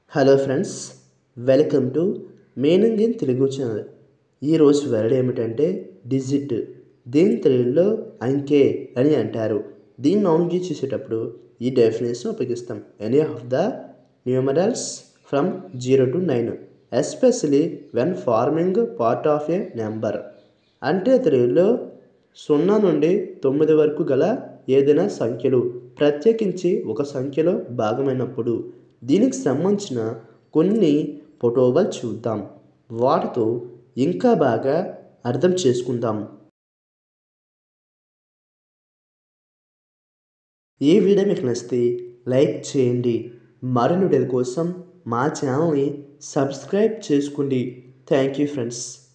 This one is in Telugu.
hello friends welcome to meaning in Telugu channel ఈరోజు వర్డ్ ఏమిటంటే డిజిట్ దీని తెలుగులో అంకె అని అంటారు దీన్ని నాన్కి చూసేటప్పుడు ఈ డెఫినేషన్ ఉపయోగిస్తాం any of the numerals from zero to nine especially when forming part of a number అంటే తెలుగులో సున్నా నుండి తొమ్మిది వరకు గల ఏదైనా సంఖ్యలు ప్రత్యేకించి ఒక సంఖ్యలో భాగమైనప్పుడు దీనికి సంబంధించిన కొన్ని ఫోటోలు చూద్దాం వాటితో ఇంకా బాగా అర్థం చేసుకుందాం ఈ వీడియో మీకు నచ్చితే లైక్ చేయండి మరిన్ని వీడియోల కోసం మా ఛానల్ని సబ్స్క్రైబ్ చేసుకోండి థ్యాంక్ యూ ఫ్రెండ్స్